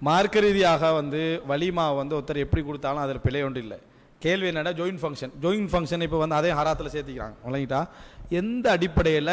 மார்க்க ரீதியாக வந்து வலிமா வந்து ஒருத்தர் எப்படி கொடுத்தாலும் அதில் பிழை ஒன்றும் இல்லை கேள்வி என்னடா ஜாயின் ஃபங்க்ஷன் ஜாயின் ஃபங்க்ஷன் இப்போ வந்து அதே ஹராத்தில் சேர்த்திக்கிறாங்க விளங்கிட்டா எந்த அடிப்படையில்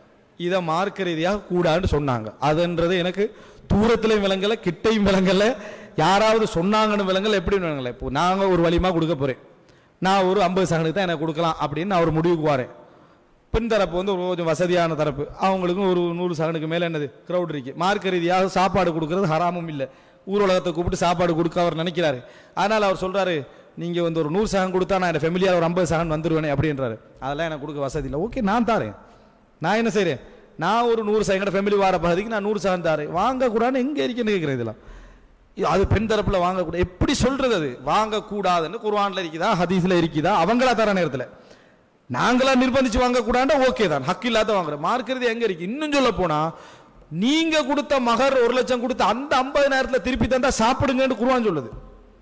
இதை மார்க்க ரீதியாக கூடாதுன்னு சொன்னாங்க அதுன்றது எனக்கு தூரத்திலையும் விளங்கலை கிட்டையும் விளங்கலை யாராவது சொன்னாங்கன்னு விளங்கல எப்படி விளங்கலை இப்போ நாங்கள் ஒரு வலிமா கொடுக்க போகிறேன் நான் ஒரு ஐம்பது சகனுக்கு தான் எனக்கு கொடுக்கலாம் அப்படின்னு நான் ஒரு முடிவுக்கு வரேன் பெண் தரப்பு வந்து ஒரு கொஞ்சம் வசதியான தரப்பு அவங்களுக்கும் ஒரு நூறு சகனுக்கு மேலே என்னது க்ரௌட் இருக்கு மார்க்க ரீதியாக சாப்பாடு கொடுக்கறது ஹராமும் இல்லை ஊர் உலகத்தை கூப்பிட்டு சாப்பாடு கொடுக்க அவர் நினைக்கிறாரு அதனால் அவர் சொல்றாரு நீங்கள் வந்து ஒரு நூறு சகன் கொடுத்தா நான் என் ஃபெமிலியாக ஒரு ஐம்பது சகன் வந்துருவேனே அப்படின்றாரு அதெல்லாம் எனக்கு கொடுக்க வசதி இல்லை ஓகே நான் தாரேன் நான் என்ன செய்கிறேன் நான் ஒரு நூறு சகன் ஃபேமிலி வார பகுதிக்கு நான் நூறு சகன் தாரேன் வாங்கக்கூடாதுன்னு எங்கே இருக்குன்னு கேட்குறேன் இதெல்லாம் இது அது பெண் தரப்புல வாங்கக்கூடாது எப்படி சொல்றது அது வாங்கக்கூடாதுன்னு குர்ஆன்ல இருக்குதா ஹதீஸ்ல இருக்குதா அவங்களா தர நேரத்தில் நாங்களா நிர்பந்திச்சு வாங்கக்கூடாண்டா ஓகே தான் ஹக்கு இல்லாத வாங்குறோம் மார்க்கிறது எங்க இருக்கு இன்னும் சொல்ல போனா நீங்க கொடுத்த மகர் ஒரு லட்சம் கொடுத்த அந்த ஐம்பது நேரத்தில் திருப்பி தந்தா சாப்பிடுங்கன்னு குர்ஆன் சொல்லுது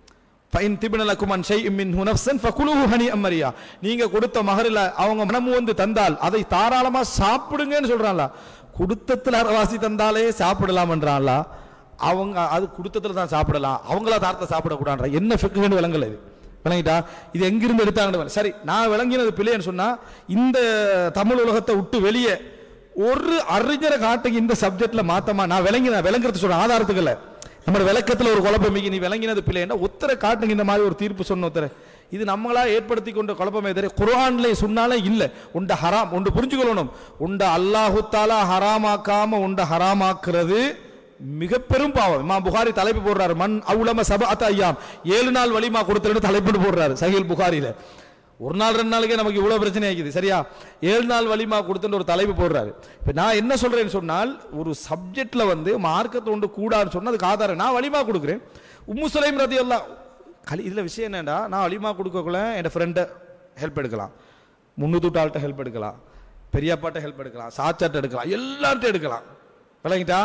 ஃபைன் திபினலக்கும் அன் ஷை மின் ஹுனஃப்சன் ஃபகுலுஹு ஹனி அம்மரியா நீங்க கொடுத்த மகரில் அவங்க மனமு வந்து தந்தால் அதை தாராளமா சாப்பிடுங்கன்னு சொல்றான்ல கொடுத்தத்துல அரைவாசி தந்தாலே சாப்பிடலாம்ன்றான்ல அவங்க அது கொடுத்தத்துல தான் சாப்பிடலாம் அவங்களா தாரத்தை சாப்பிடக்கூடாதுன்ற என்ன ஃபிக்குன்னு விளங்கல இது விளங்கிட்டா இது எங்கிருந்து எடுத்தாங்கன்னு சரி நான் விளங்கினது பிள்ளைன்னு சொன்னா இந்த தமிழ் உலகத்தை விட்டு வெளியே ஒரு அறிஞரை காட்டுங்க இந்த சப்ஜெக்ட்ல மாத்தமா நான் விளங்கின விளங்குறது சொல்றேன் ஆதாரத்துக்கு இல்ல நம்ம விளக்கத்துல ஒரு குழப்பம் மிகி நீ விளங்கினது பிள்ளைன்னா ஒத்தரை காட்டுங்க இந்த மாதிரி ஒரு தீர்ப்பு சொன்ன ஒத்தரை இது நம்மளா ஏற்படுத்தி கொண்ட குழப்பமே தவிர குர்ஆன்ல சொன்னாலே இல்ல உண்ட ஹராம் ஒன்று புரிஞ்சுக்கொள்ளணும் உண்ட அல்லாஹு தாலா ஹராமாக்காம உண்ட ஹராமாக்குறது மிக பெரும் பாவம் இமாம் புகாரி தலைப்பு போடுறாரு மண் அவுலம சபஅத் ஐயாம் ஏழு நாள் வலிமா கொடுத்துருன்னு தலைப்பு போடுறாரு சஹீல் புகாரில ஒரு நாள் ரெண்டு நாளுக்கே நமக்கு இவ்வளவு பிரச்சனை ஆகிக்குது சரியா ஏழு நாள் வலிமா கொடுத்துட்டு ஒரு தலைப்பு போடுறாரு இப்ப நான் என்ன சொல்றேன்னு சொன்னால் ஒரு சப்ஜெக்ட்ல வந்து மார்க்கத்தை ஒன்று கூடாதுன்னு சொன்னா அதுக்கு ஆதாரம் நான் வலிமா கொடுக்குறேன் உம்மு சுலைம் ரதி எல்லாம் கலி இதுல விஷயம் என்னடா நான் வலிமா கொடுக்கக்குள்ள என் ஃப்ரெண்டை ஹெல்ப் எடுக்கலாம் முன்னூத்தாள்கிட்ட ஹெல்ப் எடுக்கலாம் பெரியப்பாட்ட ஹெல்ப் எடுக்கலாம் சாச்சாட்ட எடுக்கலாம் எல்லார்ட்டும் எடுக்கலாம் விளங்கிட்டா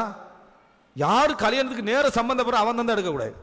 யாரு கல்யாணத்துக்கு நேர சம்பந்தப்படுற அவன் தான் எடுக்கக்கூடாது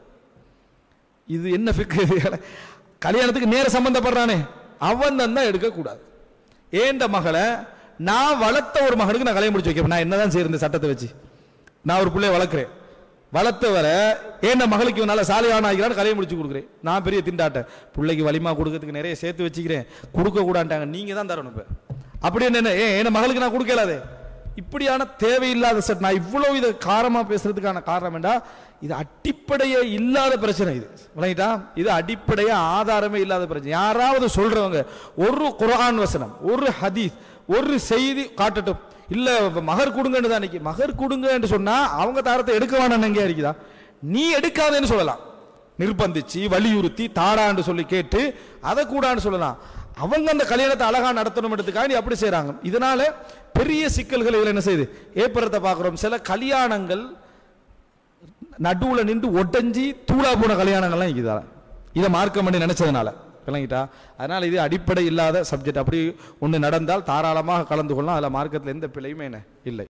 இது என்ன ஃபிக்கு கல்யாணத்துக்கு நேர சம்பந்தப்படுறானே அவன் தான் எடுக்கக்கூடாது ஏண்ட மகளை நான் வளர்த்த ஒரு மகனுக்கு நான் கல்யாணம் முடிச்சு வைக்கிறேன் நான் என்னதான் செய்யறது இந்த சட்டத்தை வச்சு நான் ஒரு பிள்ளைய வளர்க்குறேன் வளர்த்தவரை ஏண்ட மகளுக்கு இவன் நல்ல சாலையான ஆகிறான்னு கல்யாணம் முடிச்சு கொடுக்குறேன் நான் பெரிய திண்டாட்டேன் பிள்ளைக்கு வலிமா கொடுக்கறதுக்கு நிறைய சேர்த்து வச்சுக்கிறேன் கொடுக்க கூடாண்டாங்க நீங்க தான் தரணும் இப்ப அப்படி என்ன ஏன் என் மகளுக்கு நான் கொடுக்கலாதே இப்படியான தேவையில்லாத செட் நான் இவ்வளவு இதை காரமா பேசுறதுக்கான காரணம் என்ன இது அடிப்படையே இல்லாத பிரச்சனை இது விளங்கிட்டா இது அடிப்படையே ஆதாரமே இல்லாத பிரச்சனை யாராவது சொல்றவங்க ஒரு குர்ஆன் வசனம் ஒரு ஹதீஸ் ஒரு செய்தி காட்டட்டும் இல்ல மகர் கொடுங்கன்னு தான் இன்னைக்கு மகர் கொடுங்கன்னு சொன்னா அவங்க தாரத்தை எடுக்க வேணாம் எங்கேயா இருக்குதா நீ எடுக்காதேன்னு சொல்லலாம் நிர்பந்திச்சு வலியுறுத்தி தாடான்னு சொல்லி கேட்டு அதை கூடான்னு சொல்லலாம் அவங்க அந்த கல்யாணத்தை அழகா நடத்தணும்ன்றதுக்காக நீ அப்படி செய்றாங்க இதனால பெரிய சிக்கல்கள் இதுல என்ன செய்யுது ஏற்படுத்த பார்க்கிறோம் சில கல்யாணங்கள் நடுவுல நின்று ஒட்டஞ்சி தூளா போன கல்யாணங்கள்லாம் இருக்குதா இதை மார்க்கம் பண்ணி நினைச்சதுனால விளங்கிட்டா அதனால இது அடிப்படை இல்லாத சப்ஜெக்ட் அப்படி ஒன்று நடந்தால் தாராளமாக கலந்து கொள்ளலாம் அதில் மார்க்கத்தில் எந்த பிழையுமே என்ன இல்லை